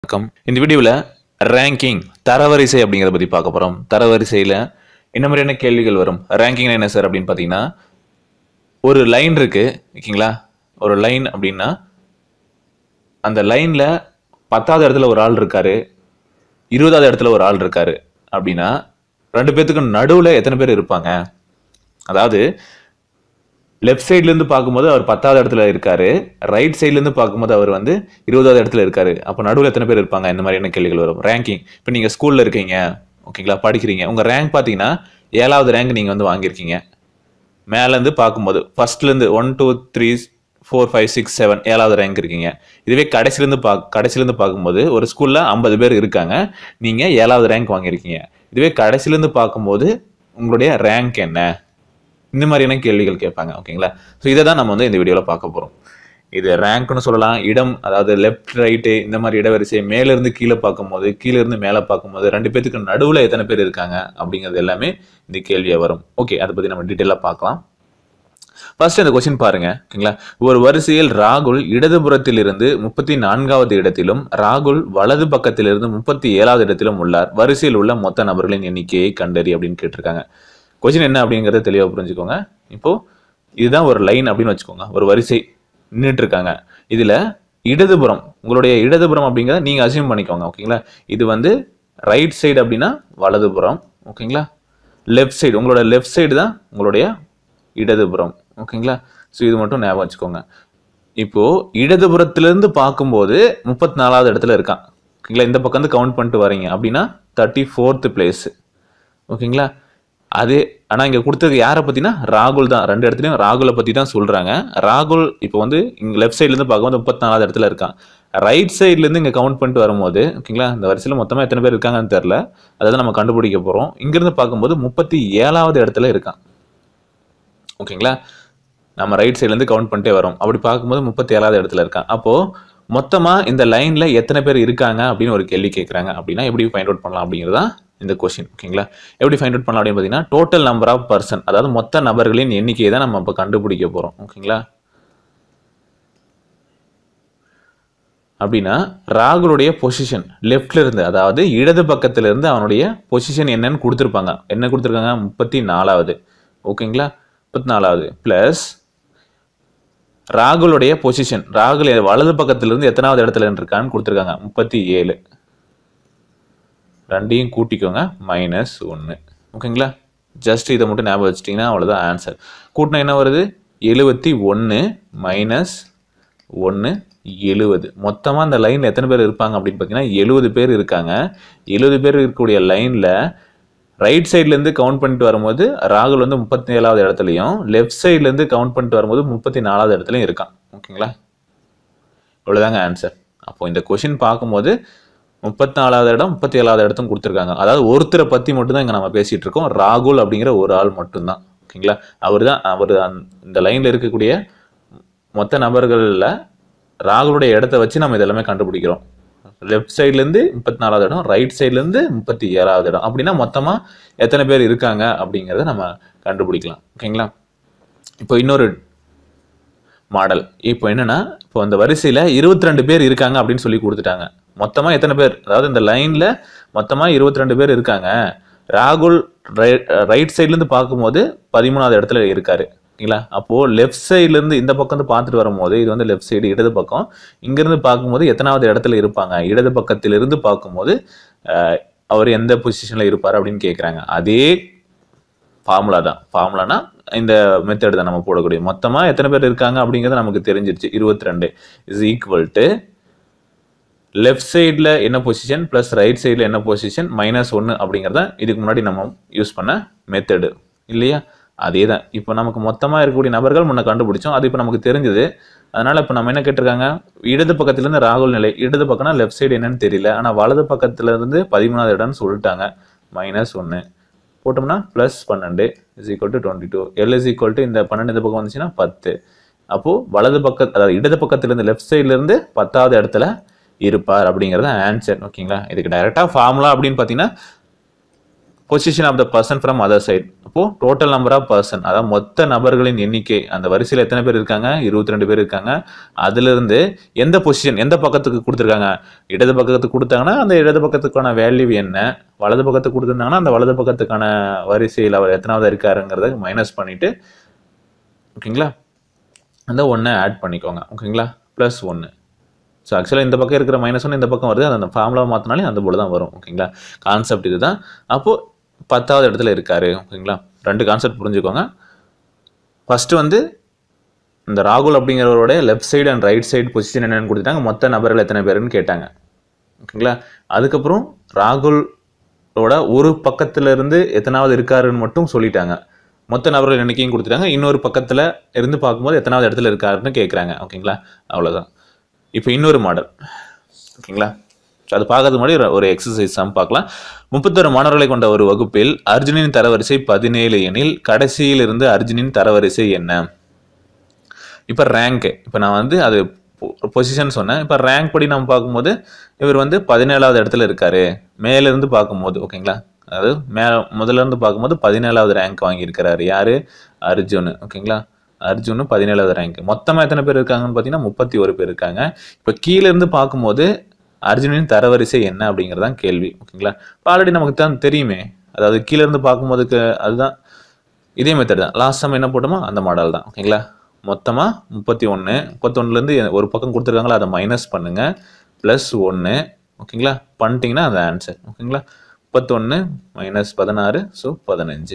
வணக்கம் இந்த வீடியோவில் ரேங்கிங் தரவரிசை அப்படிங்கிறத பற்றி பார்க்க போகிறோம் தரவரிசையில் என்ன மாதிரியான கேள்விகள் வரும் ரேங்கிங் என்ன சார் அப்படின்னு பார்த்தீங்கன்னா ஒரு லைன் இருக்கு ஓகேங்களா ஒரு லைன் அப்படின்னா அந்த லைனில் பத்தாவது இடத்துல ஒரு ஆள் இருக்காரு இருபதாவது இடத்துல ஒரு ஆள் இருக்காரு அப்படின்னா ரெண்டு பேர்த்துக்கு நடுவில் எத்தனை பேர் இருப்பாங்க அதாவது லெஃப்ட் சைட்லேருந்து பார்க்கும்போது அவர் பத்தாவது இடத்துல இருக்காரு ரைட் சைட்லேருந்து பார்க்கும்போது அவர் வந்து இருபதாவது இடத்துல இருக்காரு அப்போ நடுவில் எத்தனை பேர் இருப்பாங்க இந்த மாதிரியான கேள்விகள் வரும் ரேங்கிங் இப்போ நீங்கள் ஸ்கூலில் இருக்கீங்க ஓகேங்களா படிக்கிறீங்க உங்கள் ரேங்க் பார்த்தீங்கன்னா ஏழாவது ரேங்க் நீங்கள் வந்து வாங்கியிருக்கீங்க மேலேருந்து பார்க்கும்போது ஃபர்ஸ்ட்லேருந்து one two three four five six seven ஏழாவது ரேங்க் இருக்கீங்க இதுவே கடைசிலேருந்து பா கடைசிலேருந்து பார்க்கும்போது ஒரு ஸ்கூலில் ஐம்பது பேர் இருக்காங்க நீங்கள் ஏழாவது ரேங்க் வாங்கியிருக்கீங்க இதுவே கடைசிலேருந்து பார்க்கும்போது உங்களுடைய ரேங்க் என்ன இந்த மாதிரியான கேள்விகள் கேட்பாங்க ஓகேங்களா ஸோ இதை தான் நம்ம வந்து இந்த வீடியோவில் பார்க்க போகிறோம் இது ரேங்க்னு சொல்லலாம் இடம் அதாவது லெஃப்ட் ரைட்டு இந்த மாதிரி இடவரிசை மேலேருந்து கீழே பார்க்கும்போது கீழே இருந்து மேலே பார்க்கும்போது ரெண்டு பேத்துக்கு நடுவில் எத்தனை பேர் இருக்காங்க அப்படிங்கிறது எல்லாமே இந்த கேள்வியாக வரும் ஓகே அதை பற்றி நம்ம டீட்டெயிலாக பார்க்கலாம் ஃபர்ஸ்ட் இந்த கொஸ்டின் பாருங்க ஓகேங்களா ஒரு வரிசையில் ராகுல் இடதுபுறத்திலிருந்து முப்பத்தி நான்காவது இடத்திலும் ராகுல் வலது பக்கத்திலிருந்து முப்பத்தி ஏழாவது இடத்திலும் உள்ளார் வரிசையில் உள்ள மொத்த நபர்களின் எண்ணிக்கையை கண்டறி அப்படின்னு கேட்டிருக்காங்க கொஸ்டின் என்ன அப்படிங்கறத தெளிவாக புரிஞ்சுக்கோங்க இப்போ இதுதான் ஒரு லைன் அப்படின்னு வச்சுக்கோங்க ஒரு வரிசை நின்றுட்டு இருக்காங்க இதுல இடதுபுறம் உங்களுடைய இடதுபுறம் அப்படிங்கிறத நீங்க அசியூம் பண்ணிக்கோங்க ஓகேங்களா இது வந்து ரைட் சைடு அப்படின்னா வலதுபுறம் ஓகேங்களா லெஃப்ட் சைடு உங்களோட லெஃப்ட் சைடு தான் உங்களுடைய இடதுபுறம் ஓகேங்களா ஸோ இது மட்டும் ஞாபகம் வச்சுக்கோங்க இப்போ இடதுபுறத்திலிருந்து பார்க்கும்போது முப்பத்தி நாலாவது இடத்துல இருக்கான் ஓகேங்களா இந்த பக்கம் வந்து கவுண்ட் பண்ணிட்டு வரீங்க அப்படின்னா தேர்ட்டி ஃபோர்த்து பிளேஸ் ஓகேங்களா அது ஆனால் இங்கே கொடுத்தது யாரை பற்றினா ராகுல் தான் ரெண்டு இடத்துலையும் ராகுலை பற்றி தான் சொல்கிறாங்க ராகுல் இப்போ வந்து இங்கே லெஃப்ட் சைட்லேருந்து பார்க்கும்போது முப்பத்தி நாலாவது இடத்துல இருக்கான் ரைட் சைட்லேருந்து இங்கே கவுண்ட் பண்ணிட்டு வரும்போது ஓகேங்களா இந்த வரிசையில் மொத்தமாக எத்தனை பேர் இருக்காங்கன்னு தெரில அதை நம்ம கண்டுபிடிக்க போகிறோம் இங்கேருந்து பார்க்கும்போது முப்பத்தி ஏழாவது இடத்துல இருக்கான் ஓகேங்களா நம்ம ரைட் சைட்லேருந்து கவுண்ட் பண்ணிட்டே வரோம் அப்படி பார்க்கும்போது முப்பத்தி ஏழாவது இடத்துல இருக்கான் அப்போது மொத்தமாக இந்த லைனில் எத்தனை பேர் இருக்காங்க அப்படின்னு ஒரு கேள்வி கேட்குறாங்க அப்படின்னா எப்படி ஃபைண்ட் அவுட் பண்ணலாம் அப்படிங்கிறதா இந்த கொஷின் ஓகேங்களா எப்படி ஃபைண்ட் அவுட் பண்ணலாம் அப்படின்னு பார்த்தீங்கன்னா டோட்டல் நம்பர் ஆஃப் பர்சன் அதாவது மொத்த நபர்களின் எண்ணிக்கையை தான் நம்ம இப்போ கண்டுபிடிக்க போகிறோம் ஓகேங்களா அப்படின்னா ராகுலுடைய பொசிஷன் லெஃப்ட்ல இருந்து அதாவது இடது பக்கத்துல இருந்து அவனுடைய பொசிஷன் என்னன்னு கொடுத்துருப்பாங்க என்ன கொடுத்துருக்காங்க முப்பத்தி நாலாவது ஓகேங்களா முப்பத்தி நாலாவது ப்ளஸ் ராகுலுடைய பொசிஷன் ராகுல் வலது பக்கத்துல இருந்து எத்தனாவது இடத்துல இருக்கான்னு கொடுத்துருக்காங்க முப்பத்தி ஏழு ரெண்டையும் கூட்டிக்கோங்க மைனஸ் ஒன்று ஓகேங்களா ஜஸ்ட் இதை மட்டும் ஞாபகம் வச்சிட்டிங்கன்னா அவ்வளோதான் ஆன்சர் கூட்டினா என்ன வருது எழுபத்தி ஒன்று மைனஸ் ஒன்று எழுபது மொத்தமாக அந்த லைனில் எத்தனை பேர் இருப்பாங்க அப்படின்னு பார்த்தீங்கன்னா எழுபது பேர் இருக்காங்க எழுபது பேர் இருக்கக்கூடிய லைனில் ரைட் சைட்லேருந்து கவுண்ட் பண்ணிட்டு வரும்போது ராகுல் வந்து முப்பத்தி ஏழாவது இடத்துலையும் லெஃப்ட் சைட்லேருந்து கவுண்ட் பண்ணிட்டு வரும்போது முப்பத்தி நாலாவது இடத்துலையும் இருக்கான் ஓகேங்களா இவ்வளோதாங்க ஆன்சர் அப்போ இந்த கொஷின் பார்க்கும்போது முப்பத்தி நாலாவது இடம் முப்பத்தி ஏழாவது இடத்தும் கொடுத்துருக்காங்க அதாவது ஒருத்தரை பற்றி மட்டும்தான் இங்கே நம்ம பேசிகிட்டு இருக்கோம் ராகுல் அப்படிங்கிற ஒரு ஆள் மட்டும்தான் ஓகேங்களா அவர் தான் அவர் இந்த லைனில் இருக்கக்கூடிய மொத்த நபர்களில் ராகுலுடைய இடத்த வச்சு நம்ம இதெல்லாமே கண்டுபிடிக்கிறோம் லெஃப்ட் சைட்லேருந்து முப்பத்தி நாலாவது இடம் ரைட் சைட்லேருந்து முப்பத்தி ஏழாவது இடம் அப்படின்னா மொத்தமாக எத்தனை பேர் இருக்காங்க அப்படிங்கிறத நம்ம கண்டுபிடிக்கலாம் ஓகேங்களா இப்போ இன்னொரு மாடல் இப்போ என்னன்னா இப்போ அந்த வரிசையில் இருபத்தி ரெண்டு பேர் இருக்காங்க அப்படின்னு சொல்லி கொடுத்துட்டாங்க மொத்தமாக எத்தனை பேர் அதாவது இந்த லைனில் மொத்தமாக இருபத்தி ரெண்டு பேர் இருக்காங்க ராகுல் ரைட் சைட்லேருந்து பார்க்கும்போது பதிமூணாவது இடத்துல இருக்காரு ஓகேங்களா அப்போது லெஃப்ட் சைட்லேருந்து இந்த பக்கம் வந்து பார்த்துட்டு வரும்போது இது வந்து லெஃப்ட் சைடு இடது பக்கம் இங்கேருந்து பார்க்கும்போது எத்தனாவது இடத்துல இருப்பாங்க இடது பக்கத்திலிருந்து பார்க்கும்போது அஹ், அவர் எந்த பொசிஷனில் இருப்பார் அப்படின்னு கேட்குறாங்க அதே ஃபார்முலா தான் ஃபார்முலானா இந்த மெத்தட் தான் நம்ம போடக்கூடிய மொத்தமாக எத்தனை பேர் இருக்காங்க அப்படிங்கிறது நமக்கு தெரிஞ்சிருச்சு இருபத்தி ரெண்டு இஸ் ஈக்குவல் டு லெஃப்ட் சைடில் என்ன பொசிஷன் ப்ளஸ் ரைட் சைடில் என்ன பொசிஷன் மைனஸ் ஒன்று அப்படிங்கிறத இதுக்கு முன்னாடி நம்ம யூஸ் பண்ண மெத்தடு இல்லையா அதே தான் இப்போ நமக்கு மொத்தமாக இருக்கக்கூடிய நபர்கள் முன்ன கண்டுபிடிச்சோம் அது இப்போ நமக்கு தெரிஞ்சது அதனால் இப்போ நம்ம என்ன கேட்டிருக்காங்க இடது பக்கத்துலேருந்து ராகுல் நிலை இடது பக்கம்னா லெஃப்ட் சைடு என்னன்னு தெரியல ஆனால் வலது பக்கத்துல இருந்து பதிமூணாவது இடம்னு சொல்லிட்டாங்க மைனஸ் ஒன்று போட்டோம்னா ப்ளஸ் பன்னெண்டு is equal to twenty two L is equal to இந்த பன்னெண்டு இந்த பக்கம் வந்துச்சுன்னா பத்து அப்போது வலது பக்க அதாவது இடது பக்கத்துலேருந்து லெஃப்ட் சைட்லேருந்து பத்தாவது இடத்துல இருப்பார் அப்படிங்கிறது ஆன்சர் ஓகேங்களா இதுக்கு டைரெக்டாக ஃபார்முலா அப்படின்னு பார்த்தீங்கன்னா position of the person from other side அப்போ டோட்டல் நம்பர் ஆஃப் பர்சன் அதாவது மொத்த நபர்களின் எண்ணிக்கை அந்த வரிசையில் எத்தனை பேர் இருக்காங்க இருபத்தி ரெண்டு பேர் இருக்காங்க அதுல இருந்து எந்த பொசிஷன் எந்த பக்கத்துக்கு கொடுத்துருக்காங்க இடது பக்கத்துக்கு கொடுத்தாங்கன்னா அந்த இடது பக்கத்துக்கான வேல்யூ என்ன வலது பக்கத்துக்கு கொடுத்துருந்தாங்கன்னா அந்த வலது பக்கத்துக்கான வரிசையில் அவர் எத்தனாவது இருக்காருங்கிறத மைனஸ் பண்ணிட்டு ஓகேங்களா அந்த ஒன்றை ஆட் பண்ணிக்கோங்க ஓகேங்களா ப்ளஸ் ஒன்று ஸோ ஆக்சுவலாக இந்த பக்கம் இருக்கிற மைனஸ் ஒன்று இந்த பக்கம் வருது அது அந்த ஃபார்முலா மாற்றினாலே அந்த போல தான் வரும் ஓகேங்களா கான்செப்ட் இதுதான் அப்போது பத்தாவது இடத்துல இருக்காரு ஓகேங்களா ரெண்டு கான்செப்ட் புரிஞ்சுக்கோங்க ஃபஸ்ட்டு வந்து இந்த ராகுல் அப்படிங்கிறவரோட left side and right side position என்னன்னு கொடுத்துட்டாங்க மொத்த நபர்கள் எத்தனை பேருன்னு கேட்டாங்க ஓகேங்களா அதுக்கப்புறம் ராகுலோட ஒரு பக்கத்துல இருந்து எத்தனாவது இருக்காருன்னு மட்டும் சொல்லிட்டாங்க மொத்த நபர்கள் எண்ணிக்கையும் கொடுத்துட்டாங்க இன்னொரு பக்கத்துல இருந்து பார்க்கும்போது எத்தனாவது இடத்துல இருக்காருன்னு கேட்குறாங்க ஓகேங்களா அவ்வளோதான் இப்போ இன்னொரு மாடல் ஓகேங்களா So, அது பார்க்கறதுக்கு முன்னாடி ஒரு- ஒரு எக்ஸசைஸ் சம் பார்க்கலாம் முப்பத்தொரு மாணவர்களை கொண்ட ஒரு வகுப்பில் அர்ஜுனின் தரவரிசை பதினேழு எனில் கடைசியில் இருந்து அர்ஜுனின் தரவரிசை என்ன இப்போ ரேங்க் இப்போ நான் வந்து அது பொசிஷன் சொன்னேன் இப்போ ரேங்க் படி நம்ம பார்க்கும்போது இவர் வந்து பதினேழாவது இடத்துல இருக்காரு மேலேருந்து பார்க்கும்போது ஓகேங்களா அதாவது மே முதல்ல இருந்து பார்க்கும்போது பதினேழாவது ரேங்க் வாங்கியிருக்கிறாரு யாரு அர்ஜுன் ஓகேங்களா அர்ஜுன் பதினேழாவது ரேங்க் மொத்தமாக எத்தனை பேர் இருக்காங்கன்னு பார்த்தீங்கன்னா முப்பத்தி ஒரு பேர் இருக்காங்க இப்போ கீழே இருந்து பார்க்கும்போது அர்ஜுனின் தரவரிசை என்ன அப்படிங்கிறது தான் கேள்வி ஓகேங்களா இப்போ ஆல்ரெடி நமக்கு தான் தெரியுமே அதாவது கீழே இருந்து பார்க்கும்போதுக்கு அதுதான் இதே மெத்தட் தான் லாஸ்ட் டைம் என்ன போட்டோமோ அந்த மாடல் தான் ஓகேங்களா மொத்தமாக முப்பத்தி ஒன்று முப்பத்தொன்னுலேருந்து ஒரு பக்கம் கொடுத்துருக்காங்களா அதை மைனஸ் பண்ணுங்க ப்ளஸ் ஒன்று ஓகேங்களா பண்ணிட்டீங்கன்னா அந்த ஆன்சர் ஓகேங்களா முப்பத்தொன்று மைனஸ் பதினாறு ஸோ பதினஞ்சு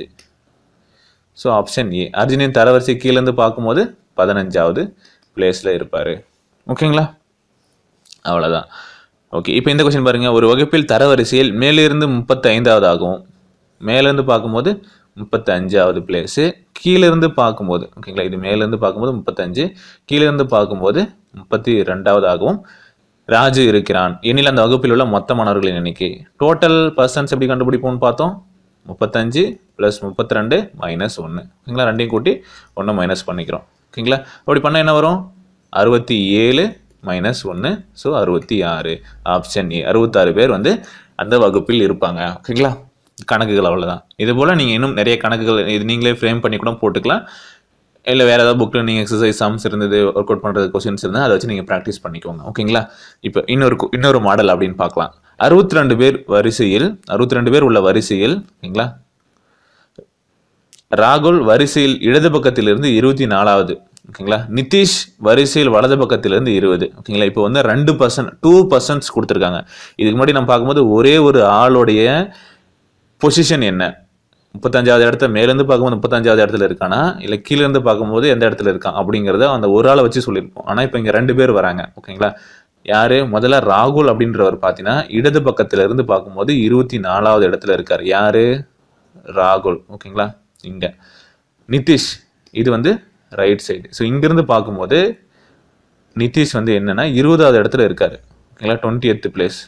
ஸோ ஆப்ஷன் ஏ அர்ஜுனின் தரவரிசை கீழேருந்து பார்க்கும்போது பதினஞ்சாவது பிளேஸில் இருப்பார் ஓகேங்களா அவ்வளோதான் ஓகே இப்போ இந்த கொஸ்டின் பாருங்க ஒரு வகுப்பில் தரவரிசையில் மேலிருந்து முப்பத்தி ஐந்தாவது ஆகும் மேலேருந்து பார்க்கும்போது முப்பத்தி அஞ்சாவது பிளேஸு கீழேருந்து பார்க்கும்போது ஓகேங்களா இது மேலேருந்து பார்க்கும்போது முப்பத்தஞ்சு கீழேருந்து பார்க்கும்போது முப்பத்தி ரெண்டாவது ஆகவும் ராஜு இருக்கிறான் எனில் அந்த வகுப்பில் உள்ள மொத்த மாணவர்களின் எண்ணிக்கை டோட்டல் பர்சன்ஸ் எப்படி கண்டுபிடிப்போம்னு பார்த்தோம் முப்பத்தஞ்சு ப்ளஸ் முப்பத்தி ரெண்டு மைனஸ் ஒன்று ஓகேங்களா ரெண்டையும் கூட்டி ஒன்று மைனஸ் பண்ணிக்கிறோம் ஓகேங்களா அப்படி பண்ணால் என்ன வரும் அறுபத்தி ஏழு மைனஸ் ஒன்று ஸோ அறுபத்தி ஆறு ஆப்ஷன் ஏ அறுபத்தாறு பேர் வந்து அந்த வகுப்பில் இருப்பாங்க ஓகேங்களா கணக்குகள் அவ்வளோதான் இது போல் நீங்கள் இன்னும் நிறைய கணக்குகள் இது நீங்களே ஃப்ரேம் பண்ணி கூட போட்டுக்கலாம் இல்லை வேறு ஏதாவது புக்கில் நீங்கள் எக்ஸசைஸ் சம்ஸ் இருந்தது ஒர்க் அவுட் பண்ணுறது கொஸ்டின்ஸ் இருந்தால் அதை வச்சு நீங்கள் ப்ராக்டிஸ் பண்ணிக்கோங்க ஓகேங்களா இப்போ இன்னொரு கு- இன்னொரு மாடல் அப்படின்னு பார்க்கலாம் அறுபத்தி ரெண்டு பேர் வரிசையில் அறுபத்தி ரெண்டு பேர் உள்ள வரிசையில் ஓகேங்களா ராகுல் வரிசையில் இடது பக்கத்திலிருந்து இருபத்தி நாலாவது ஓகேங்களா நிதிஷ் வரிசையில் வலது பக்கத்திலிருந்து இருபது ஓகேங்களா இப்போ வந்து ரெண்டு பர்சன்ட் டூ பர்சன்ட்ஸ் கொடுத்துருக்காங்க இதுக்கு முன்னாடி நம்ம பார்க்கும்போது ஒரே ஒரு ஆளுடைய பொசிஷன் என்ன முப்பத்தஞ்சாவது இடத்துல மேலேருந்து பார்க்கும்போது முப்பத்தஞ்சாவது இடத்துல இருக்கானா இல்லை கீழேருந்து பார்க்கும்போது எந்த இடத்துல இருக்கான் அப்படிங்கிறத அந்த ஒரு ஆளை வச்சு சொல்லியிருப்போம் ஆனால் இப்போ இங்கே ரெண்டு பேர் வராங்க ஓகேங்களா யாரு முதல்ல ராகுல் அப்படின்றவர் பார்த்தீங்கன்னா இடது பக்கத்துல இருந்து பார்க்கும்போது இருபத்தி நாலாவது இடத்துல இருக்கார் யாரு ராகுல் ஓகேங்களா இங்க நிதிஷ் இது வந்து ரைட் சைடு ஸோ இங்கிருந்து பார்க்கும்போது நிதிஷ் வந்து என்னன்னா இருபதாவது இடத்துல இருக்காரு ஓகேங்களா டுவெண்ட்டி எத்து பிளேஸ்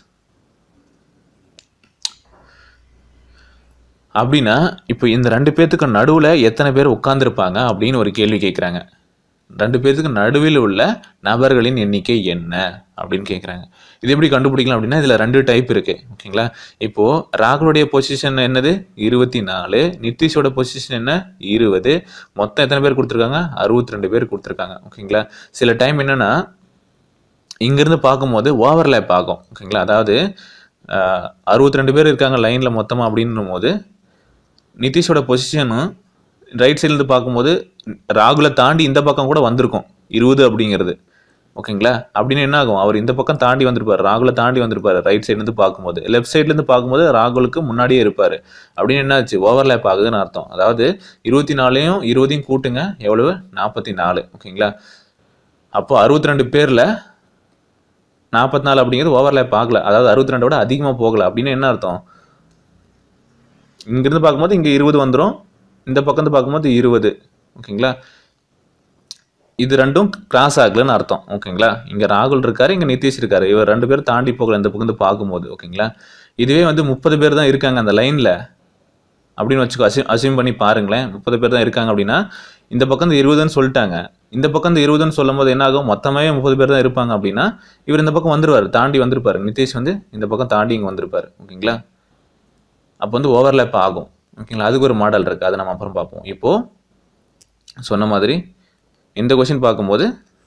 அப்படின்னா இப்போ இந்த ரெண்டு பேர்த்துக்கு நடுவில் எத்தனை பேர் உட்காந்துருப்பாங்க அப்படின்னு ஒரு கேள்வி கேட்குறாங்க ரெண்டு பேர்த்துக்கு நடுவில் உள்ள நபர்களின் எண்ணிக்கை என்ன அப்படின்னு கேட்குறாங்க இது எப்படி கண்டுபிடிக்கலாம் அப்படின்னா இதில் ரெண்டு டைப் இருக்கு ஓகேங்களா இப்போ ராகுலுடைய பொசிஷன் என்னது இருபத்தி நாலு நிதிஷோட பொசிஷன் என்ன இருபது மொத்தம் எத்தனை பேர் கொடுத்துருக்காங்க அறுபத்தி ரெண்டு பேர் கொடுத்துருக்காங்க ஓகேங்களா சில டைம் என்னன்னா இங்கிருந்து பார்க்கும்போது ஓவர்லேப் ஆகும் ஓகேங்களா அதாவது அறுபத்தி ரெண்டு பேர் இருக்காங்க லைனில் மொத்தமாக அப்படின்னும் போது நிதிஷோட பொசிஷனும் ரைட் சைட்லேருந்து பார்க்கும்போது ராகுலை தாண்டி இந்த பக்கம் கூட வந்திருக்கும் இருபது அப்படிங்கிறது ஓகேங்களா அப்படின்னு என்ன ஆகும் அவர் இந்த பக்கம் தாண்டி வந்திருப்பார் ராகுலை தாண்டி வந்திருப்பார் ரைட் சைட்லேருந்து பார்க்கும்போது லெஃப்ட் சைட்லேருந்து பார்க்கும்போது ராகுலுக்கு முன்னாடியே இருப்பார் அப்படின்னு என்னாச்சு ஓவர்லேப் ஆகுதுன்னு அர்த்தம் அதாவது இருபத்தி நாலையும் இருபதையும் கூட்டுங்க எவ்வளவு நாற்பத்தி நாலு ஓகேங்களா அப்போ அறுபத்தி ரெண்டு பேரில் நாற்பத்தி நாலு அப்படிங்கிறது ஓவர்லேப் ஆகல அதாவது அறுபத்தி ரெண்டை விட அதிகமாக போகல அப்படின்னு என்ன அர்த்தம் இங்கிருந்து பார்க்கும்போது இங்கே இருபது வந்துடும் இந்த பக்கம் இருந்து பார்க்கும்போது இருபது ஓகேங்களா இது ரெண்டும் கிராஸ் ஆகலன்னு அர்த்தம் ஓகேங்களா இங்க ராகுல் இருக்காரு இங்க நிதிஷ் இருக்காரு இவர் ரெண்டு பேரும் தாண்டி போகல இந்த பக்கம் இருந்து பார்க்கும்போது ஓகேங்களா இதுவே வந்து முப்பது பேர் தான் இருக்காங்க அந்த லைன்ல அப்படின்னு வச்சுக்கோ அசியூம் அசியூம் பண்ணி பாருங்களேன் முப்பது பேர் தான் இருக்காங்க அப்படின்னா இந்த பக்கம் இந்த இருபதுன்னு சொல்லிட்டாங்க இந்த பக்கம் இந்த இருபதுன்னு சொல்லும் போது என்ன ஆகும் மொத்தமாவே முப்பது பேர் தான் இருப்பாங்க அப்படின்னா இவர் இந்த பக்கம் வந்துருவார் தாண்டி வந்திருப்பாரு நிதிஷ் வந்து இந்த பக்கம் தாண்டி இங்க வந்திருப்பாரு ஓகேங்களா அப்போ வந்து ஓவர்லேப் ஆகும் ஓகேங்களா அதுக்கு ஒரு மாடல் இருக்குது அதை நம்ம அப்புறம் பார்ப்போம் இப்போது சொன்ன மாதிரி இந்த கொஷின் பார்க்கும்போது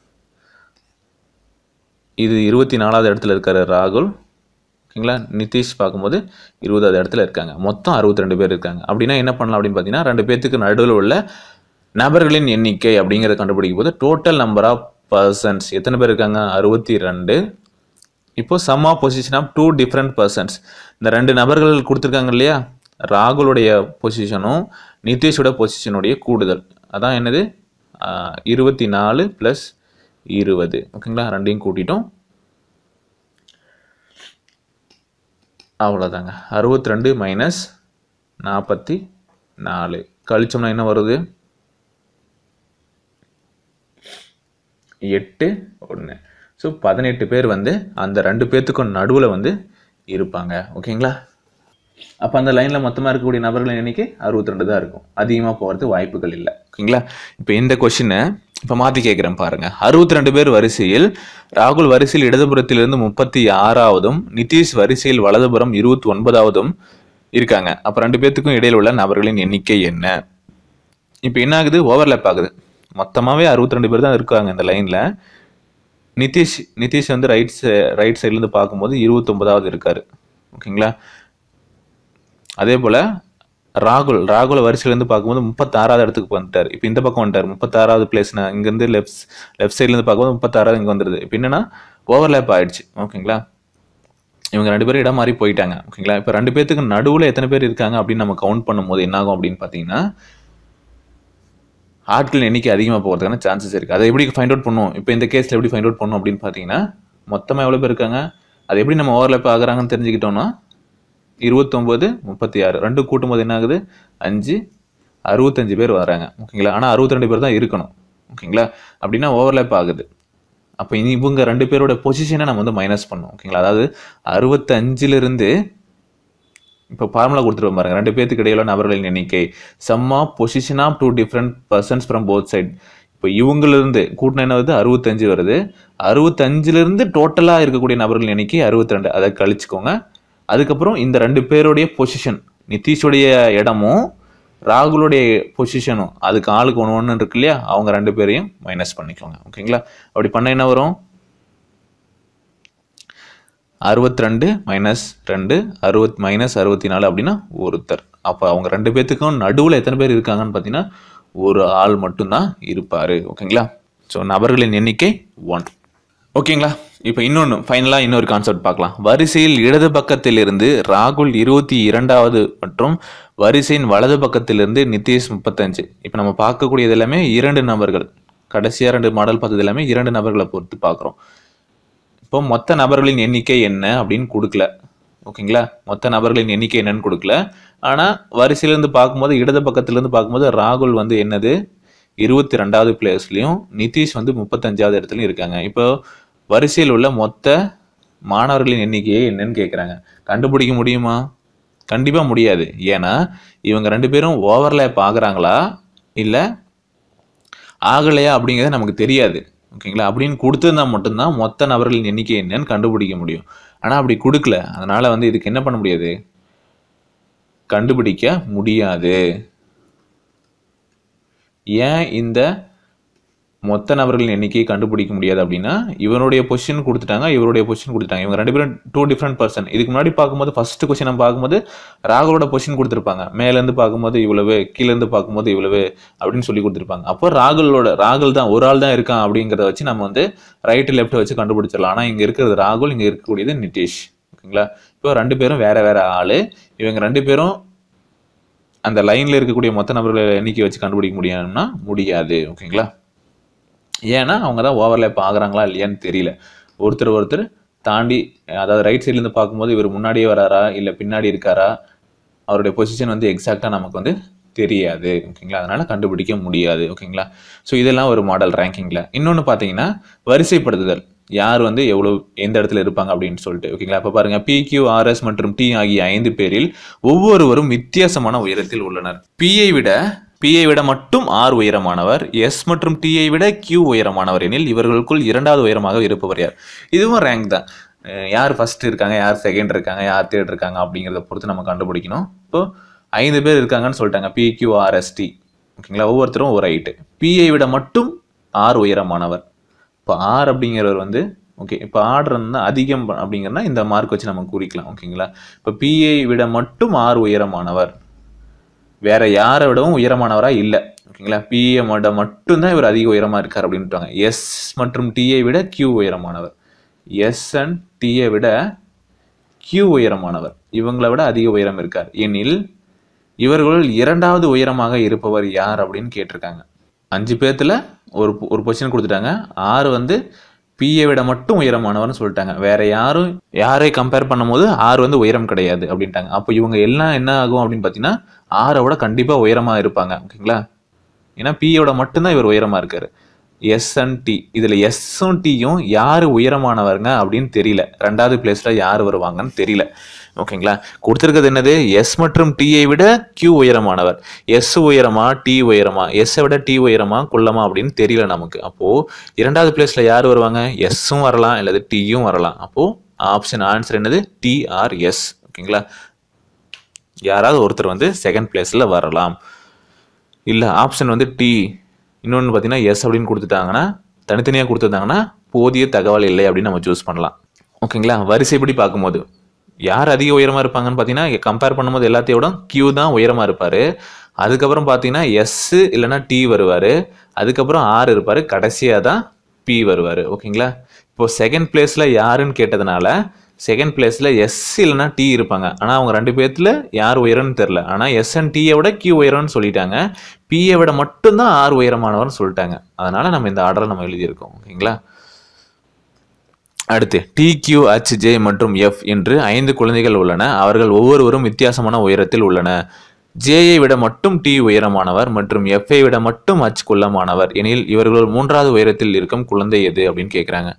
இது இருபத்தி நாலாவது இடத்துல இருக்காரு ராகுல் ஓகேங்களா நிதிஷ் பார்க்கும்போது இருபதாவது இடத்துல இருக்காங்க மொத்தம் அறுபத்தி ரெண்டு பேர் இருக்காங்க அப்படின்னா என்ன பண்ணலாம் அப்படின்னு பார்த்தீங்கன்னா ரெண்டு பேர்த்துக்கு நடுவில் உள்ள நபர்களின் எண்ணிக்கை அப்படிங்கிறத கண்டுபிடிக்கும் போது டோட்டல் நம்பர் ஆஃப் பர்சன்ஸ் எத்தனை பேர் இருக்காங்க அறுபத்தி ரெண்டு இப்போ sum of position of two different persons இந்த ரெண்டு நபர்கள் கொடுத்துருக்காங்க இல்லையா ராகுலுடைய பொசிஷனும் நிதிஷோட பொசிஷனுடைய கூடுதல் அதான் என்னது இருபத்தி நாலு ப்ளஸ் இருபது ஓகேங்களா ரெண்டையும் கூட்டிட்டோம் அவ்வளோதாங்க அறுபத்தி ரெண்டு மைனஸ் நாற்பத்தி நாலு கழிச்சோம்னா என்ன வருது எட்டு ஒன்று ஸோ பதினெட்டு பேர் வந்து அந்த ரெண்டு பேர்த்துக்கும் நடுவில் வந்து இருப்பாங்க ஓகேங்களா அப்போ அந்த லைனில் மொத்தமாக இருக்கக்கூடிய நபர்களின் எண்ணிக்கை அறுபத்தி ரெண்டு தான் இருக்கும் அதிகமாக போகிறது வாய்ப்புகள் இல்லை ஓகேங்களா இப்போ இந்த கொஷினை இப்போ மாற்றி கேட்குறேன் பாருங்க அறுபத்தி ரெண்டு பேர் வரிசையில் ராகுல் வரிசையில் இடதுபுறத்திலிருந்து முப்பத்தி ஆறாவதும் நிதிஷ் வரிசையில் வலதுபுறம் இருபத்தி ஒன்பதாவதும் இருக்காங்க அப்போ ரெண்டு பேர்த்துக்கும் இடையில் உள்ள நபர்களின் எண்ணிக்கை என்ன இப்போ என்ன ஆகுது ஓவர்லேப் ஆகுது மொத்தமாகவே அறுபத்தி ரெண்டு பேர் தான் இருக்காங்க இந்த லைனில் நிதிஷ் நிதிஷ் வந்து ரைட் ரைட் சைட்லேருந்து பார்க்கும்போது இருபத்தொன்பதாவது இருக்காரு ஓகேங்களா அதே போல் ராகுல் ராகுல வரிசையிலேருந்து பார்க்கும்போது முப்பத்தாறாவது இடத்துக்கு வந்துட்டார் இப்போ இந்த பக்கம் வந்துட்டார் முப்பத்தாறாவது பிளேஸ்னா இங்கேருந்து லெஃப்ட் லெஃப்ட் சைட்லேருந்து பார்க்கும்போது முப்பத்தாறாவது இங்கே வந்துடுது இப்போ என்னன்னா ஓவர்லேப் ஆயிடுச்சு ஓகேங்களா இவங்க ரெண்டு பேரும் இடம் மாறி போயிட்டாங்க ஓகேங்களா இப்போ ரெண்டு பேர்த்துக்கு நடுவில் எத்தனை பேர் இருக்காங்க அப்படின்னு நம்ம கவுண்ட் பண்ணும்போது என்ன ஆகும் அப்படின்னு பார்த்தீங்கன்னா ஆட்கள் எண்ணிக்கை அதிகமாக போகிறதுக்கான சான்சஸ் இருக்குது அதை எப்படி ஃபைண்ட் அவுட் பண்ணுவோம் இப்போ இந்த கேஸில் எப்படி ஃபைண்ட் அவுட் பண்ணும் அப்படின்னு பார்த்தீங்கன்னா மொத்தமாக எவ்வளோ பேர் இருக்காங்க அது எப்படி நம்ம ஓவர்லேப் ஆகுறாங்கன்னு தெரிஞ்சுக்கிட்டோம்னா இருபத்தொம்போது முப்பத்தி ஆறு ரெண்டு கூட்டும்போது என்ன ஆகுது அஞ்சு அறுபத்தஞ்சு பேர் வராங்க ஓகேங்களா ஆனால் அறுபத்தி ரெண்டு பேர் தான் இருக்கணும் ஓகேங்களா அப்படின்னா ஓவர்லேப் ஆகுது அப்போ இனி இவங்க ரெண்டு பேரோட பொசிஷனை நம்ம வந்து மைனஸ் பண்ணோம் ஓகேங்களா அதாவது அறுபத்தஞ்சிலிருந்து இப்போ ஃபார்முலா கொடுத்துருவோம் பாருங்க ரெண்டு பேர்த்துக்கு இடையில நபர்களின் எண்ணிக்கை sum of position of two different persons from both side இப்போ இவங்களிருந்து கூட்டின என்ன வருது அறுபத்தஞ்சு வருது அறுபத்தஞ்சிலிருந்து டோட்டலாக இருக்கக்கூடிய நபர்களின் எண்ணிக்கை அறுபத்தி ரெண்டு அதை கழிச்சுக்கோங்க அதுக்கப்புறம் இந்த ரெண்டு பேருடைய பொசிஷன் நிதிஷுடைய இடமும் ராகுலுடைய பொசிஷனும் அதுக்கு ஆளுக்கு ஒன்று ஒன்று இருக்கு இல்லையா அவங்க ரெண்டு பேரையும் மைனஸ் பண்ணிக்கோங்க ஓகேங்களா அப்படி பண்ண என்ன வரும் அறுபத்தி ரெண்டு மைனஸ் ரெண்டு அறுபத் மைனஸ் அறுபத்தி நாலு அப்படின்னா ஒருத்தர் அப்போ அவங்க ரெண்டு பேர்த்துக்கும் நடுவில் எத்தனை பேர் இருக்காங்கன்னு பார்த்தீங்கன்னா ஒரு ஆள் மட்டும்தான் இருப்பார் ஓகேங்களா ஸோ நபர்களின் எண்ணிக்கை ஒன் ஓகேங்களா இப்போ இன்னொன்று ஃபைனலாக இன்னொரு கான்செப்ட் பார்க்கலாம் வரிசையில் இடது பக்கத்திலிருந்து ராகுல் இருபத்தி இரண்டாவது மற்றும் வரிசையின் வலது பக்கத்திலிருந்து நிதிஷ் முப்பத்தஞ்சு இப்போ நம்ம பார்க்கக்கூடியது எல்லாமே இரண்டு நபர்கள் கடைசியாக ரெண்டு மாடல் பார்த்தது எல்லாமே இரண்டு நபர்களை பொறுத்து பார்க்குறோம் இப்போ மொத்த நபர்களின் எண்ணிக்கை என்ன அப்படின்னு கொடுக்கல ஓகேங்களா மொத்த நபர்களின் எண்ணிக்கை என்னன்னு கொடுக்கல ஆனால் வரிசையிலேருந்து பார்க்கும்போது இடது பக்கத்துலேருந்து பார்க்கும்போது ராகுல் வந்து என்னது இருபத்தி ரெண்டாவது பிளேஸ்லையும் நிதிஷ் வந்து முப்பத்தஞ்சாவது இடத்துலையும் இருக்காங்க இப்போ வரிசையில் உள்ள மொத்த மாணவர்களின் எண்ணிக்கையை என்னன்னு கேட்குறாங்க கண்டுபிடிக்க முடியுமா கண்டிப்பாக முடியாது ஏன்னா இவங்க ரெண்டு பேரும் ஓவர்லேப் ஆகுறாங்களா இல்லை ஆகலையா அப்படிங்கிறது நமக்கு தெரியாது ஓகேங்களா அப்படின்னு கொடுத்துருந்தா மட்டும்தான் மொத்த நபர்களின் எண்ணிக்கை என்னன்னு கண்டுபிடிக்க முடியும் ஆனால் அப்படி கொடுக்கல அதனால வந்து இதுக்கு என்ன பண்ண முடியாது கண்டுபிடிக்க முடியாது ஏன் இந்த மொத்த நபர்களின் எண்ணிக்கையை கண்டுபிடிக்க முடியாது அப்படின்னா இவனுடைய பொசிஷன் கொடுத்துட்டாங்க இவருடைய பொசிஷன் கொடுத்துட்டாங்க இவங்க ரெண்டு பேரும் டூ டிஃப்ரெண்ட் பர்சன் இதுக்கு முன்னாடி பார்க்கும்போது ஃபர்ஸ்ட் கொஸ்டின் நம்ம பார்க்கும்போது ராகுலோட பொசிஷன் கொடுத்துருப்பாங்க மேலேருந்து பார்க்கும்போது இவ்வளவு கீழேருந்து பார்க்கும்போது இவ்வளவு அப்படின்னு சொல்லி கொடுத்துருப்பாங்க அப்போ ராகுலோட ராகுல் தான் ஒரு ஆள் தான் இருக்கான் அப்படிங்கிறத வச்சு நம்ம வந்து ரைட்டு லெஃப்ட் வச்சு கண்டுபிடிச்சிடலாம் ஆனால் இங்கே இருக்கிறது ராகுல் இங்கே இருக்கக்கூடியது நிதிஷ் ஓகேங்களா இப்போ ரெண்டு பேரும் வேற வேற ஆள் இவங்க ரெண்டு பேரும் அந்த லைனில் இருக்கக்கூடிய மொத்த நபர்களை எண்ணிக்கை வச்சு கண்டுபிடிக்க முடியும்னா முடியாது ஓகேங்களா ஏன்னா அவங்க தான் ஓவர்லேப் ஆகுறாங்களா இல்லையான்னு தெரியல ஒருத்தர் ஒருத்தர் தாண்டி அதாவது ரைட் சைட்லேருந்து பார்க்கும்போது இவர் முன்னாடியே வராரா இல்லை பின்னாடி இருக்காரா அவருடைய பொசிஷன் வந்து எக்ஸாக்டாக நமக்கு வந்து தெரியாது ஓகேங்களா அதனால கண்டுபிடிக்க முடியாது ஓகேங்களா ஸோ இதெல்லாம் ஒரு மாடல் ரேங்கிங்கில் இன்னொன்று பார்த்தீங்கன்னா வரிசைப்படுத்துதல் யார் வந்து எவ்வளோ எந்த இடத்துல இருப்பாங்க அப்படின்னு சொல்லிட்டு ஓகேங்களா இப்போ பாருங்க பி கியூ ஆர்எஸ் மற்றும் டி ஆகிய ஐந்து பேரில் ஒவ்வொருவரும் வித்தியாசமான உயரத்தில் உள்ளனர் பியை விட பியை விட மட்டும் ஆர் உயரமானவர் எஸ் மற்றும் டியை விட கியூ உயரமானவர் எனில் இவர்களுக்குள் இரண்டாவது உயரமாக இருப்பவர் யார் இதுவும் ரேங்க் தான் அஹ் யார் ஃபர்ஸ்ட் இருக்காங்க யார் செகண்ட் இருக்காங்க யார் தேர்ட் இருக்காங்க அப்படிங்கிறத பொறுத்து நம்ம கண்டுபிடிக்கணும் இப்போ ஐந்து பேர் இருக்காங்கன்னு சொல்லிட்டாங்க பிக்யூஆர்எஸ்டி ஓகேங்களா ஒவ்வொருத்தரும் ஒரு ஹைட்டு பிஐ விட மட்டும் ஆர் உயரமானவர் இப்போ ஆர் அப்படிங்கிறவர் வந்து ஓகே இப்போ ஆர்டர் வந்து அதிகம் ப- அப்படிங்கிறனா இந்த மார்க் வச்சு நம்ம குறிக்கலாம் ஓகேங்களா இப்போ பிஐ விட மட்டும் ஆர் உயரமானவர் வேற யாரை விடவும் உயரமானவரா இல்லை ஓகேங்களா பிஏ விட மட்டும்தான் இவர் அதிக உயரமா இருக்கார் அப்படின்ட்டாங்க எஸ் மற்றும் டியை விட கியூ உயரமானவர் எஸ் அண்ட் டியை விட கியூ உயரமானவர் இவங்களை விட அதிக உயரம் இருக்கார் எனில் இவர்களுள் இரண்டாவது உயரமாக இருப்பவர் யார் அப்படின்னு கேட்டிருக்காங்க அஞ்சு பேர்த்துல ஒரு ஒரு பொசிஷன் கொடுத்துட்டாங்க ஆறு வந்து பிஏ விட மட்டும் உயரமானவர்னு சொல்லிட்டாங்க வேற யாரும் யாரை கம்பேர் பண்ணும்போது ஆறு வந்து உயரம் கிடையாது அப்படின்ட்டாங்க அப்போ இவங்க எல்லாம் என்ன ஆகும் அப்படின்னு பார்த்தீங்கன்னா ஆறை விட கண்டிப்பா உயரமா இருப்பாங்க ஓகேங்களா ஏன்னா பியோட மட்டும்தான் இவர் உயரமா இருக்காரு எஸ் அண்ட் டி இதுல எஸ்ஸும் டியும் யாரு உயரமானவருங்க அப்படின்னு தெரியல ரெண்டாவது பிளேஸ்ல யார் வருவாங்கன்னு தெரியல ஓகேங்களா கொடுத்துருக்கிறது என்னது எஸ் மற்றும் டியை விட கியூ உயரமானவர் எஸ் உயரமா டி உயரமா எஸ்ஸை விட டி உயரமா குள்ளமா அப்படின்னு தெரியல நமக்கு அப்போ இரண்டாவது பிளேஸ்ல யார் வருவாங்க எஸ்ஸும் வரலாம் அல்லது டியும் வரலாம் அப்போ ஆப்ஷன் ஆன்சர் என்னது டிஆர்எஸ் ஓகேங்களா யாராவது ஒருத்தர் வந்து செகண்ட் பிளேஸ்ல வரலாம் இல்லை ஆப்ஷன் வந்து டி இன்னொன்று பார்த்தீங்கன்னா எஸ் அப்படின்னு கொடுத்துட்டாங்கன்னா தனித்தனியாக கொடுத்துருந்தாங்கன்னா போதிய தகவல் இல்லை அப்படின்னு நம்ம சூஸ் பண்ணலாம் ஓகேங்களா வரிசைப்படி பார்க்கும்போது யார் அதிக உயரமாக இருப்பாங்கன்னு பார்த்தீங்கன்னா கம்பேர் பண்ணும்போது எல்லாத்தையோட கியூ தான் உயரமாக இருப்பார் அதுக்கப்புறம் பார்த்தீங்கன்னா எஸ் இல்லைன்னா டி வருவார் அதுக்கப்புறம் ஆர் இருப்பார் கடைசியாக தான் பி வருவார் ஓகேங்களா இப்போ செகண்ட் பிளேஸில் யாருன்னு கேட்டதுனால செகண்ட் பிளேஸில் எஸ் இல்லைன்னா டி இருப்பாங்க ஆனால் அவங்க ரெண்டு பேர்த்துல யார் உயரம்னு தெரில ஆனால் எஸ் அண்ட் டியை விட கியூ உயரம்னு சொல்லிட்டாங்க பியை விட மட்டும்தான் ஆர் உயரமானவர்னு சொல்லிட்டாங்க அதனால நம்ம இந்த ஆர்டரை நம்ம எழுதியிருக்கோம் ஓகேங்களா அடுத்து டி கியூ ஹச் ஜே மற்றும் எஃப் என்று ஐந்து குழந்தைகள் உள்ளன அவர்கள் ஒவ்வொருவரும் வித்தியாசமான உயரத்தில் உள்ளன ஜேயை விட மட்டும் டி உயரமானவர் மற்றும் எஃப்ஐ விட மட்டும் ஹச் குள்ளமானவர் எனில் இவர்களுள் மூன்றாவது உயரத்தில் இருக்கும் குழந்தை எது அப்படின்னு கேட்குறாங்க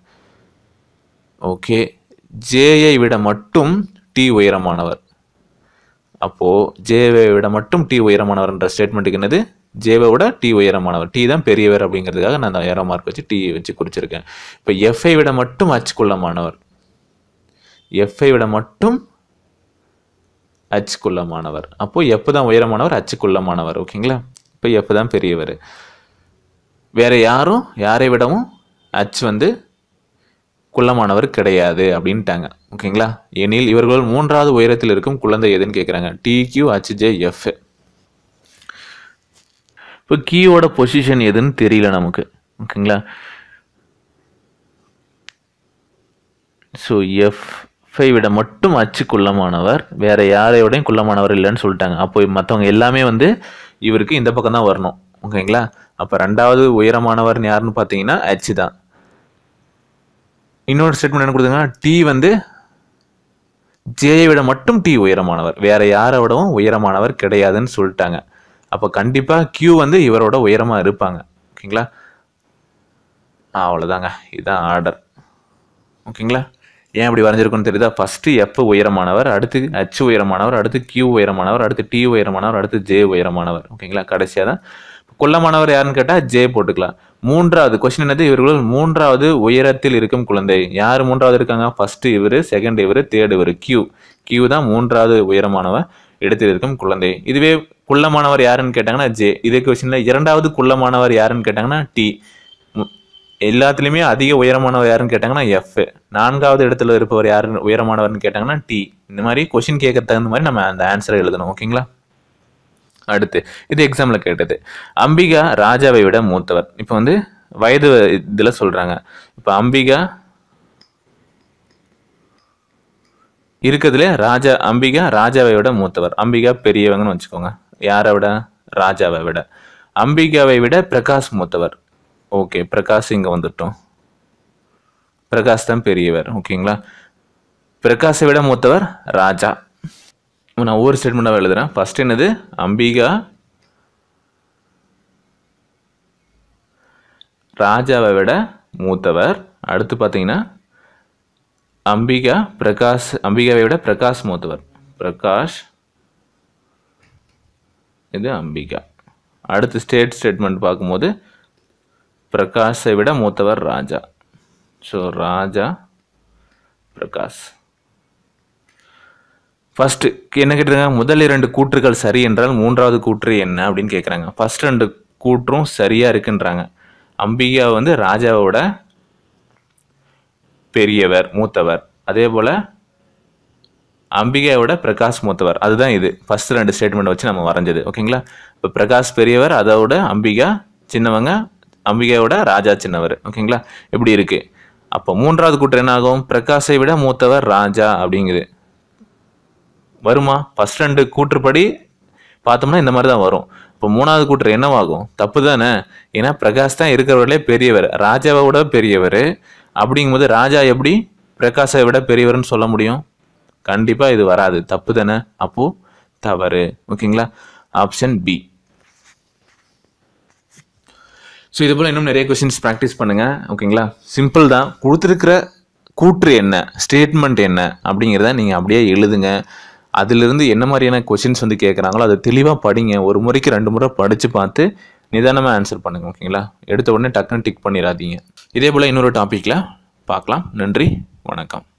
ஓகே ஜேயை விட மட்டும் டி உயரமானவர் அப்போ ஜேவை விட மட்டும் டி உயரமானவர்ன்ற ஸ்டேட்மெண்ட்டுக்கு என்னது ஜேவை விட டி உயரமானவர் டி தான் பெரியவர் அப்படிங்கிறதுக்காக நான் அந்த ஏரோ மார்க் வச்சு டி வச்சு குறிச்சிருக்கேன் இப்போ எஃப்ஐ விட மட்டும் அச் குள்ளமானவர் எஃப்ஐ விட மட்டும் அச் குள்ளமானவர் அப்போ எஃப் தான் உயரமானவர் அச்சு குள்ளமானவர் ஓகேங்களா இப்போ எஃப் தான் பெரியவர் வேற யாரும் யாரை விடவும் அச் வந்து குள்ளமானவர் கிடையாது அப்படின்ட்டாங்க ஓகேங்களா எனில் இவர்கள் மூன்றாவது உயரத்தில் இருக்கும் குழந்தை எதுன்னு கேட்குறாங்க T Q H J F இப்போ கீயோட பொசிஷன் எதுன்னு தெரியல நமக்கு ஓகேங்களா ஸோ எஃப்ஐ விட மட்டும் அச்சு குள்ளமானவர் வேற யாரையோடையும் குள்ளமானவர் இல்லைன்னு சொல்லிட்டாங்க அப்போ மற்றவங்க எல்லாமே வந்து இவருக்கு இந்த பக்கம் தான் வரணும் ஓகேங்களா அப்போ ரெண்டாவது உயரமானவர்னு யாருன்னு பார்த்தீங்கன்னா அச்சு தான் இன்னொரு ஸ்டேட்மெண்ட் என்ன கொடுத்தாங்கன்னா டி வந்து ஜேயை விட மட்டும் டி உயரமானவர் வேற யாரை விடவும் உயரமானவர் கிடையாதுன்னு சொல்லிட்டாங்க அப்போ கண்டிப்பா கியூ வந்து இவரோட உயரமா இருப்பாங்க ஓகேங்களா அவ்வளோதாங்க இதுதான் ஆர்டர் ஓகேங்களா ஏன் அப்படி வரைஞ்சிருக்குன்னு தெரியுதா ஃபர்ஸ்ட் எஃப் உயரமானவர் அடுத்து ஹச் உயரமானவர் அடுத்து கியூ உயரமானவர் அடுத்து டி உயரமானவர் அடுத்து ஜே உயரமானவர் ஓகேங்களா கடைசியாக தான் குள்ளமானவர் யாருன்னு கேட்டால் ஜே போட்டுக்கலாம் மூன்றாவது கொஸ்டின் என்னது இவர்கள் மூன்றாவது உயரத்தில் இருக்கும் குழந்தை யார் மூன்றாவது இருக்காங்க ஃபர்ஸ்ட் இவர் செகண்ட் இவர் தேர்ட் இவர் கியூ கியூ தான் மூன்றாவது உயரமானவர் இடத்தில் இருக்கும் குழந்தை இதுவே குள்ளமானவர் யாருன்னு கேட்டாங்கன்னா ஜே இதே கொஸ்டின்ல இரண்டாவது குள்ளமானவர் யாருன்னு கேட்டாங்கன்னா டி எல்லாத்துலேயுமே அதிக உயரமானவர் யாருன்னு கேட்டாங்கன்னா எஃப் நான்காவது இடத்துல இருப்பவர் யாரு உயரமானவர்னு கேட்டாங்கன்னா டி இந்த மாதிரி கொஸ்டின் கேட்க தகுந்த மாதிரி நம்ம அந்த ஆன்சரை எழுதணும் ஓகேங்களா அடுத்து இது எக்ஸாம்ல கேட்டது அம்பிகா ராஜாவை விட மூத்தவர் இப்போ வந்து வயது இதில் சொல்றாங்க இப்போ அம்பிகா இருக்கிறதுல ராஜா அம்பிகா ராஜாவை விட மூத்தவர் அம்பிகா பெரியவங்கன்னு வச்சுக்கோங்க யாரை விட ராஜாவை விட அம்பிகாவை விட பிரகாஷ் மூத்தவர் ஓகே பிரகாஷ் இங்க வந்துட்டோம் பிரகாஷ் தான் பெரியவர் ஓகேங்களா பிரகாஷை விட மூத்தவர் ராஜா நான் ஒவ்வொரு ஸ்டேட்மெண்ட்டாக எழுதுறேன் ஃபர்ஸ்ட் என்னது அம்பிகா ராஜாவை விட மூத்தவர் அடுத்து பார்த்தீங்கன்னா அம்பிகா பிரகாஷ் அம்பிகாவை விட பிரகாஷ் மூத்தவர் பிரகாஷ் இது அம்பிகா அடுத்து ஸ்டேட் ஸ்டேட்மெண்ட் பார்க்கும்போது பிரகாஷை விட மூத்தவர் ராஜா ஸோ ராஜா பிரகாஷ் ஃபர்ஸ்ட் என்ன கேட்டிருக்காங்க முதல் இரண்டு கூற்றுகள் சரி என்றால் மூன்றாவது கூற்று என்ன அப்படின்னு கேட்குறாங்க ஃபர்ஸ்ட் ரெண்டு கூற்றும் சரியா இருக்குன்றாங்க அம்பிகா வந்து ராஜாவோட பெரியவர் மூத்தவர் அதே போல அம்பிகாவோட பிரகாஷ் மூத்தவர் அதுதான் இது ஃபர்ஸ்ட் ரெண்டு ஸ்டேட்மெண்ட் வச்சு நம்ம வரைஞ்சது ஓகேங்களா இப்போ பிரகாஷ் பெரியவர் அதோட அம்பிகா சின்னவங்க அம்பிகாவோட ராஜா சின்னவர் ஓகேங்களா இப்படி இருக்கு அப்போ மூன்றாவது கூற்று என்ன ஆகும் பிரகாஷை விட மூத்தவர் ராஜா அப்படிங்குது வருமா ஃபர்ஸ்ட் ரெண்டு கூற்றுப்படி பார்த்தோம்னா இந்த மாதிரி தான் வரும் இப்போ மூணாவது கூற்று என்னவாகும் தப்பு தானே ஏன்னா பிரகாஷ் தான் இருக்கிறவர்களே பெரியவர் ராஜாவை விட பெரியவர் அப்படிங்கும்போது ராஜா எப்படி பிரகாஷை விட பெரியவர்னு சொல்ல முடியும் கண்டிப்பாக இது வராது தப்பு தானே அப்போ தவறு ஓகேங்களா ஆப்ஷன் பி ஸோ இது போல் இன்னும் நிறைய கொஸ்டின்ஸ் ப்ராக்டிஸ் பண்ணுங்க ஓகேங்களா சிம்பிள் தான் கொடுத்துருக்கிற கூற்று என்ன ஸ்டேட்மெண்ட் என்ன அப்படிங்கிறத நீங்கள் அப்படியே எழுதுங்க அதிலிருந்து என்ன மாதிரியான கொஷின்ஸ் வந்து கேட்குறாங்களோ அதை தெளிவாக படிங்க ஒரு முறைக்கு ரெண்டு முறை படித்து பார்த்து நிதானமாக ஆன்சர் பண்ணுங்க ஓகேங்களா எடுத்த உடனே டக்குன்னு டிக் பண்ணிடாதீங்க இதே போல் இன்னொரு டாப்பிக்கில் பார்க்கலாம் நன்றி வணக்கம்